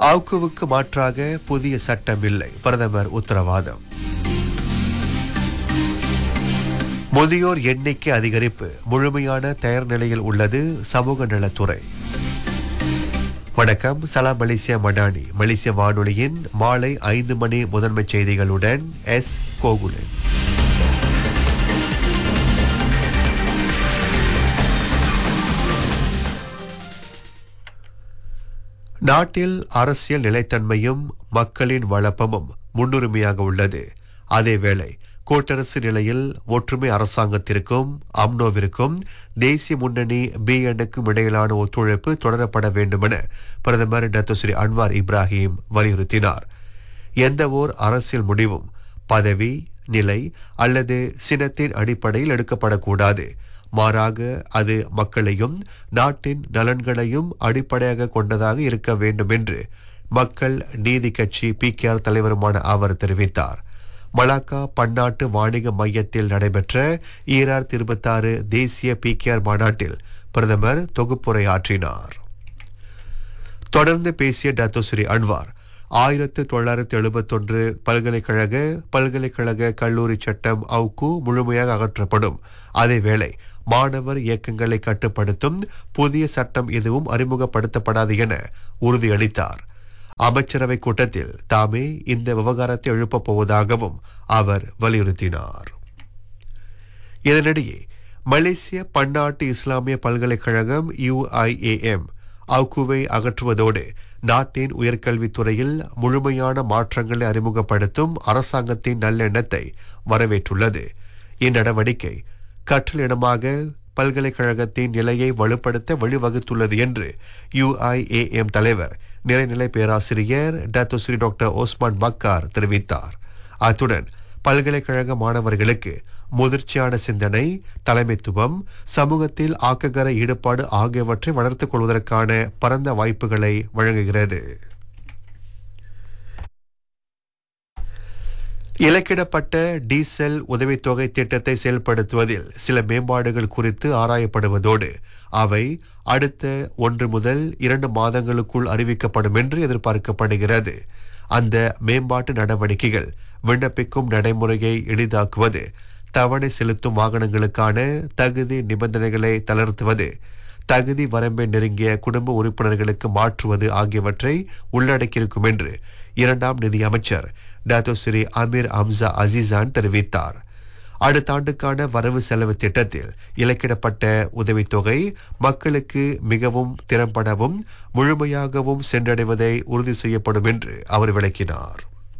ஆவுக்குவுக்கு மாற்றாக புதிய சட்டம் இல்லை பிரதமர் உத்தரவாதம் முதியோர் எண்ணிக்கை அதிகரிப்பு முழுமையான தயார் நிலையில் உள்ளது சமூக நலத்துறை வணக்கம் சலாம் மலேசியா மடானி மலேசிய வானொலியின் மாலை ஐந்து மணி முதன்மை செய்திகளுடன் எஸ் கோகுலன் நாட்டில் அரசியல் நிலைத்தன்மையும் மக்களின் வளப்பமும் முன்னுரிமையாக உள்ளது அதேவேளை கூட்டரசு நிலையில் ஒற்றுமை அரசாங்கத்திற்கும் அம்னோவிற்கும் தேசிய முன்னணி பிஎன்னுக்கும் இடையிலான ஒத்துழைப்பு தொடரப்பட வேண்டுமென பிரதமர் டத்து ஸ்ரீ அன்வார் இப்ராஹிம் வலியுறுத்தினார் எந்த ஓர் அரசியல் முடிவும் பதவி நிலை அல்லது சினத்தின் அடிப்படையில் எடுக்கப்படக்கூடாது மாறாக அது மக்களையும் நாட்டின் நலன்களையும் அடிப்படையாக கொண்டதாக இருக்க வேண்டும் என்று மக்கள் நீதி கட்சி பிகேஆர் தலைவருமான அவர் தெரிவித்தார் மலாக்கா பன்னாட்டு வாணிக மையத்தில் நடைபெற்ற ஈரார் இருபத்தாறு தேசிய பிகேஆர் மாநாட்டில் பிரதமர் தொகுப்புரையாற்றினார் தொடர்ந்து பேசிய டத்து ஸ்ரீ அன்வார் ஆயிரத்து தொள்ளாயிரத்து எழுபத்தொன்று பல்கலைக்கழக பல்கலைக்கழக கல்லூரி சட்டம் அவுக்கு முழுமையாக அகற்றப்படும் அதேவேளை மாணவர் இயக்கங்களை கட்டுப்படுத்தும் புதிய சட்டம் எதுவும் அறிமுகப்படுத்தப்படாது என உறுதியளித்தார் அமைச்சரவை கூட்டத்தில் தாமே இந்த விவகாரத்தை எழுப்பப் போவதாகவும் அவர் வலியுறுத்தினார் இதனிடையே மலேசிய பன்னாட்டு இஸ்லாமிய பல்கலைக்கழகம் யுஐஏஎம் அவுக்குவை அகற்றுவதோடு நாட்டின் உயர்கல்வித்துறையில் முழுமையான மாற்றங்களை அறிமுகப்படுத்தும் அரசாங்கத்தின் நல்லெண்ணத்தை வரவேற்றுள்ளது இந்நடவடிக்கை கற்றலிடமாக பல்கலைக்கழகத்தின் நிலையை வலுப்படுத்த வழிவகுத்துள்ளது என்று யுஐஏஎம் தலைவர் நிறைநிலை பேராசிரியர் டத்துஸ்ரீ டாக்டர் ஓஸ்மான் பக்கார் தெரிவித்தார் அத்துடன் பல்கலைக்கழக மாணவர்களுக்கு முதிர்ச்சியான சிந்தனை தலைமைத்துவம் சமூகத்தில் ஆக்ககர ஈடுபாடு ஆகியவற்றை வளர்த்துக் கொள்வதற்கான பரந்த வாய்ப்புகளை வழங்குகிறது இலக்கிடப்பட்ட டீசல் உதவித்தொகை திட்டத்தை செயல்படுத்துவதில் சில மேம்பாடுகள் குறித்து ஆராயப்படுவதோடு அவை அடுத்த ஒன்று முதல் இரண்டு மாதங்களுக்குள் அறிவிக்கப்படும் என்று எதிர்பார்க்கப்படுகிறது அந்த மேம்பாட்டு நடவடிக்கைகள் விண்ணப்பிக்கும் நடைமுறையை எளிதாக்குவது தவணை செலுத்தும் வாகனங்களுக்கான தகுதி நிபந்தனைகளை தளர்த்துவது தகுதி வரம்பை நெருங்கிய குடும்ப உறுப்பினர்களுக்கு மாற்றுவது ஆகியவற்றை உள்ளடக்கியிருக்கும் என்று இரண்டாம் நிதி அமைச்சர் டாக்டர் ஸ்ரீ அமீர் அம்சா அசிசான் தெரிவித்தார் அடுத்த ஆண்டுக்கான வரவு செலவு திட்டத்தில் இலக்கிடப்பட்ட உதவித்தொகை மக்களுக்கு மிகவும் திறம்படவும் முழுமையாகவும் சென்றடைவதை உறுதி செய்யப்படும் என்று அவர் விளக்கினார்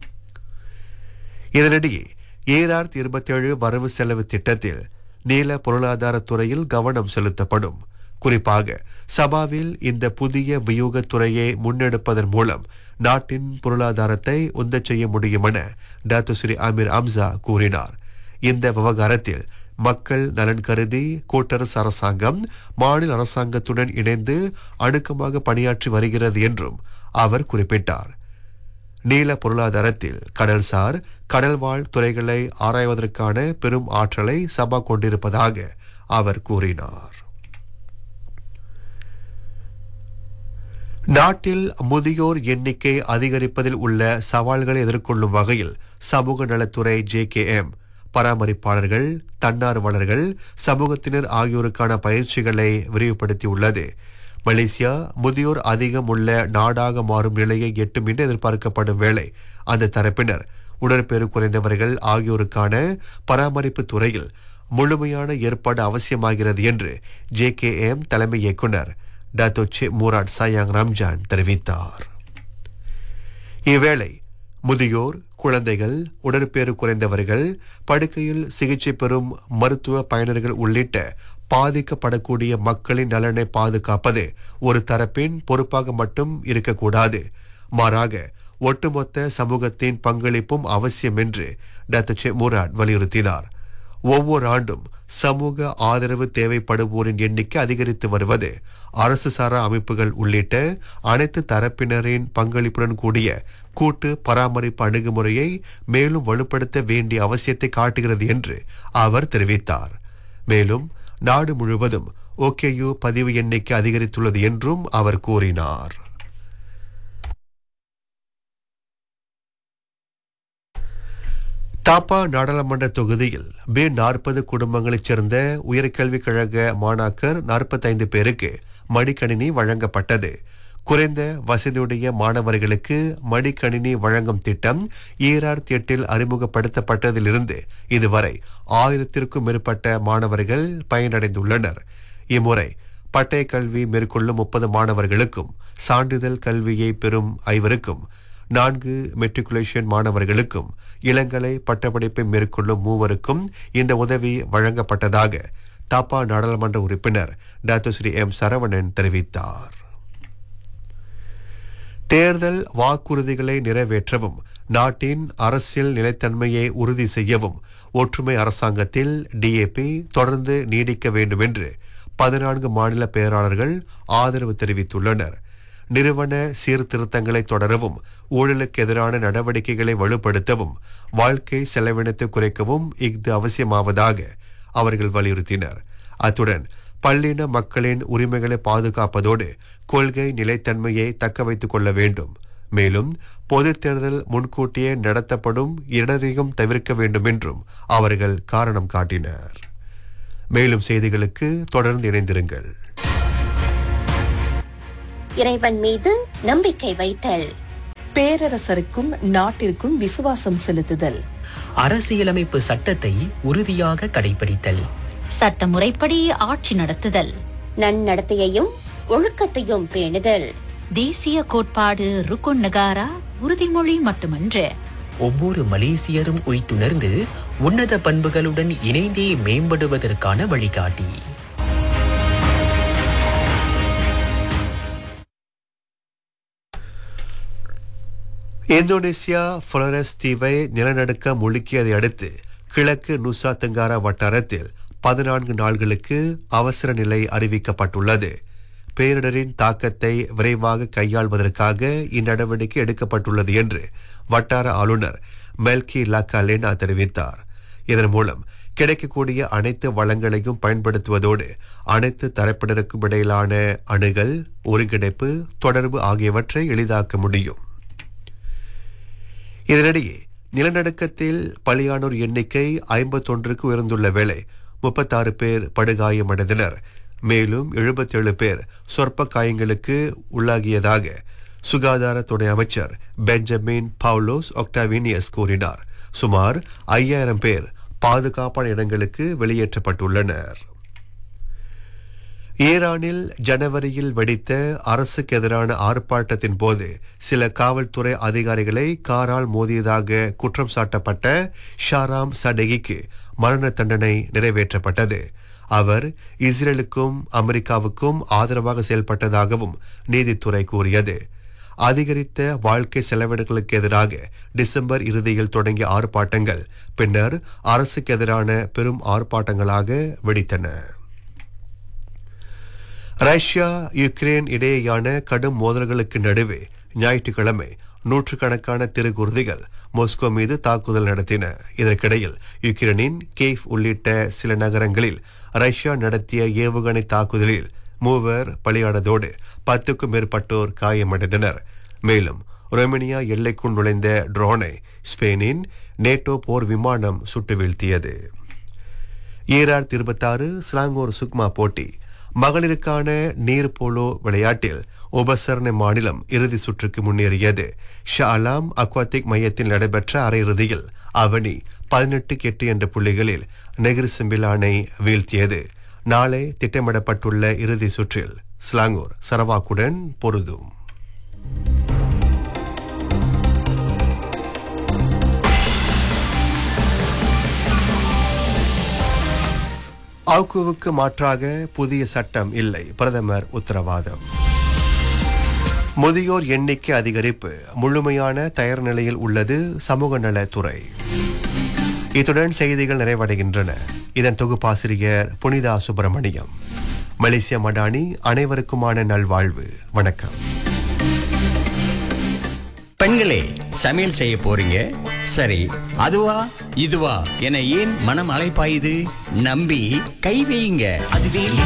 இதனிடையே ஏழாயிரத்தி இருபத்தி ஏழு வரவு செலவு திட்டத்தில் நீல பொருளாதார துறையில் கவனம் செலுத்தப்படும் குறிப்பாக சபாவில் இந்த புதிய வியூகத் துறையை முன்னெடுப்பதன் மூலம் நாட்டின் பொருளாதாரத்தை உந்தச் செய்ய முடியும் என டாக்டர் ஸ்ரீ அமீர் அம்சா கூறினார் இந்த விவகாரத்தில் மக்கள் நலன் கருதி கூட்டரசு அரசாங்கம் மாநில அரசாங்கத்துடன் இணைந்து அணுக்கமாக பணியாற்றி வருகிறது என்றும் அவர் குறிப்பிட்டார் நீல பொருளாதாரத்தில் கடல்சார் கடல்வாழ் துறைகளை ஆராய்வதற்கான பெரும் ஆற்றலை சபா கொண்டிருப்பதாக அவர் கூறினார் நாட்டில் முதியோர் எண்ணிக்கை அதிகரிப்பதில் உள்ள சவால்களை எதிர்கொள்ளும் வகையில் சமூக நலத்துறை ஜேகேஎம் பராமரிப்பாளர்கள் தன்னார்வலர்கள் சமூகத்தினர் ஆகியோருக்கான பயிற்சிகளை விரிவுபடுத்தியுள்ளது மலேசியா முதியோர் அதிகம் உள்ள நாடாக மாறும் நிலையை எட்டும் என்று எதிர்பார்க்கப்படும் வேளை அந்த தரப்பினர் உடற்பேறு குறைந்தவர்கள் ஆகியோருக்கான பராமரிப்பு துறையில் முழுமையான ஏற்பாடு அவசியமாகிறது என்று ஜேகேஎம் தலைமை இயக்குனர் டாத்தோச்சே மூராட் சாயாங் ரம்ஜான் தெரிவித்தார் இவ்வேளை முதியோர் குழந்தைகள் உடற்பேறு குறைந்தவர்கள் படுக்கையில் சிகிச்சை பெறும் மருத்துவ பயனர்கள் உள்ளிட்ட பாதிக்கப்படக்கூடிய மக்களின் நலனை பாதுகாப்பது ஒரு தரப்பின் பொறுப்பாக மட்டும் இருக்கக்கூடாது மாறாக ஒட்டுமொத்த சமூகத்தின் பங்களிப்பும் அவசியம் என்று டாக்டர் முராட் வலியுறுத்தினார் ஒவ்வொரு ஆண்டும் சமூக ஆதரவு தேவைப்படுவோரின் எண்ணிக்கை அதிகரித்து வருவது அரசு சாரா அமைப்புகள் உள்ளிட்ட அனைத்து தரப்பினரின் பங்களிப்புடன் கூடிய கூட்டு பராமரிப்பு அணுகுமுறையை மேலும் வலுப்படுத்த வேண்டிய அவசியத்தை காட்டுகிறது என்று அவர் தெரிவித்தார் மேலும் நாடு முழுவதும் ஓகேயு பதிவு எண்ணிக்கை அதிகரித்துள்ளது என்றும் அவர் கூறினார் தாப்பா நாடாளுமன்ற தொகுதியில் பி நாற்பது குடும்பங்களைச் சேர்ந்த உயர்கல்விக் கழக மாணாக்கர் நாற்பத்தைந்து பேருக்கு மடிக்கணினி வழங்கப்பட்டது குறைந்த வசதியுடைய மாணவர்களுக்கு மடிக்கணினி வழங்கும் திட்டம் ஈராயிரத்தி எட்டில் அறிமுகப்படுத்தப்பட்டதிலிருந்து இதுவரை ஆயிரத்திற்கும் மேற்பட்ட மாணவர்கள் பயனடைந்துள்ளனர் இம்முறை பட்டய கல்வி மேற்கொள்ளும் முப்பது மாணவர்களுக்கும் சான்றிதழ் கல்வியை பெறும் ஐவருக்கும் நான்கு மெட்ரிகுலேஷன் மாணவர்களுக்கும் இளங்கலை பட்டப்படிப்பை மேற்கொள்ளும் மூவருக்கும் இந்த உதவி வழங்கப்பட்டதாக தாப்பா நாடாளுமன்ற உறுப்பினர் டாக்டர் ஸ்ரீ எம் சரவணன் தெரிவித்தார் தேர்தல் வாக்குறுதிகளை நிறைவேற்றவும் நாட்டின் அரசியல் நிலைத்தன்மையை உறுதி செய்யவும் ஒற்றுமை அரசாங்கத்தில் டிஏபி தொடர்ந்து நீடிக்க வேண்டும் என்று பதினான்கு மாநில பேராளர்கள் ஆதரவு தெரிவித்துள்ளனர் நிறுவன சீர்திருத்தங்களை தொடரவும் ஊழலுக்கு எதிரான நடவடிக்கைகளை வலுப்படுத்தவும் வாழ்க்கை செலவினத்தை குறைக்கவும் இஃது அவசியமாவதாக அவர்கள் வலியுறுத்தினர் அத்துடன் பல்லின மக்களின் உரிமைகளை பாதுகாப்பதோடு கொள்கை நிலைத்தன்மையை தக்க வைத்துக் கொள்ள வேண்டும் மேலும் பொதுத் தேர்தல் முன்கூட்டியே நடத்தப்படும் இடரையும் தவிர்க்க வேண்டும் என்றும் அவர்கள் காரணம் காட்டினர் மேலும் செய்திகளுக்கு தொடர்ந்து இணைந்திருங்கள் இறைவன் மீது நம்பிக்கை வைத்தல் பேரரசருக்கும் நாட்டிற்கும் விசுவாசம் செலுத்துதல் அரசியலமைப்பு சட்டத்தை உறுதியாக கடைபிடித்தல் சட்ட முறைப்படி ஆட்சி நடத்துதல் நன்னடத்தையையும் ஒழுக்கத்தையும் பேணுதல் தேசிய கோட்பாடு ருக்குன் நகாரா உறுதிமொழி மட்டுமன்று ஒவ்வொரு மலேசியரும் உய்த்துணர்ந்து உன்னத பண்புகளுடன் இணைந்தே மேம்படுவதற்கான வழிகாட்டி இந்தோனேசியா புளரஸ் தீவை நிலநடுக்க முழுக்கியதை அடுத்து கிழக்கு நுசா தெங்காரா வட்டாரத்தில் பதினான்கு நாள்களுக்கு அவசர நிலை அறிவிக்கப்பட்டுள்ளது பேரிடரின் தாக்கத்தை விரைவாக கையாள்வதற்காக இந்நடவடிக்கை எடுக்கப்பட்டுள்ளது என்று வட்டார ஆளுநர் மெல்கி லாக்காலேனா தெரிவித்தார் இதன் மூலம் கிடைக்கக்கூடிய அனைத்து வளங்களையும் பயன்படுத்துவதோடு அனைத்து தரப்பினருக்கும் இடையிலான அணுகல் ஒருங்கிணைப்பு தொடர்பு ஆகியவற்றை எளிதாக்க முடியும் இதனிடையே நிலநடுக்கத்தில் பலியானோர் எண்ணிக்கை ஐம்பத்தொன்றுக்கு உயர்ந்துள்ள வேளை முப்பத்தாறு பேர் படுகாயமடைந்தனர் மேலும் எழுபத்தேழு பேர் சொற்ப காயங்களுக்கு உள்ளாகியதாக சுகாதார துணை அமைச்சர் பெஞ்சமின் பவுலோஸ் ஒக்டாவினியஸ் கூறினார் சுமார் ஐயாயிரம் பேர் பாதுகாப்பான இடங்களுக்கு வெளியேற்றப்பட்டுள்ளனர் ஈரானில் ஜனவரியில் வெடித்த அரசுக்கு எதிரான ஆர்ப்பாட்டத்தின் போது சில காவல்துறை அதிகாரிகளை காரால் மோதியதாக குற்றம் சாட்டப்பட்ட ஷாராம் சடகிக்கு மரண தண்டனை நிறைவேற்றப்பட்டது அவர் இஸ்ரேலுக்கும் அமெரிக்காவுக்கும் ஆதரவாக செயல்பட்டதாகவும் நீதித்துறை கூறியது அதிகரித்த வாழ்க்கை செலவினங்களுக்கு எதிராக டிசம்பர் இறுதியில் தொடங்கிய ஆர்ப்பாட்டங்கள் பின்னர் அரசுக்கு எதிரான பெரும் ஆர்ப்பாட்டங்களாக வெடித்தன ரஷ்யா யுக்ரைன் இடையேயான கடும் மோதல்களுக்கு நடுவே ஞாயிற்றுக்கிழமை நூற்றுக்கணக்கான திருக்குருதிகள் மாஸ்கோ மீது தாக்குதல் நடத்தின இதற்கிடையில் யுக்ரைனின் கேஃப் உள்ளிட்ட சில நகரங்களில் ரஷ்யா நடத்திய ஏவுகணை தாக்குதலில் மூவர் பலியானதோடு பத்துக்கும் மேற்பட்டோர் காயமடைந்தனர் மேலும் ரொமேனியா எல்லைக்குள் நுழைந்த ட்ரோனை ஸ்பெயினின் நேட்டோ போர் விமானம் சுட்டு வீழ்த்தியது ஈராயிரத்தி இருபத்தாறு ஸ்லாங்கோர் சுக்மா போட்டி மகளிருக்கான நீர் போலோ விளையாட்டில் உபசரணை மாநிலம் இறுதி சுற்றுக்கு முன்னேறியது ஷாலாம் அக்வாட்டிக் மையத்தில் நடைபெற்ற அரையிறுதியில் அவனி பதினெட்டுக்கு எட்டு என்ற புள்ளிகளில் நெகிரி சிம்பிலானை வீழ்த்தியது நாளை திட்டமிடப்பட்டுள்ள இறுதி சுற்றில் ஸ்லாங்கூர் சரவாக்குடன் பொருதும் ஆக்குவுக்கு மாற்றாக புதிய சட்டம் இல்லை பிரதமர் உத்தரவாதம் முதியோர் எண்ணிக்கை அதிகரிப்பு முழுமையான தயார் நிலையில் உள்ளது சமூக நலத்துறை இத்துடன் செய்திகள் நிறைவடைகின்றன இதன் தொகுப்பாசிரியர் புனிதா சுப்பிரமணியம் மலேசிய மடானி அனைவருக்குமான நல்வாழ்வு வணக்கம் பெண்களே சமையல் செய்ய போறீங்க சரி அதுவா இதுவா என ஏன் மனம் அலைப்பாயுது நம்பி கை வையுங்க அதுவே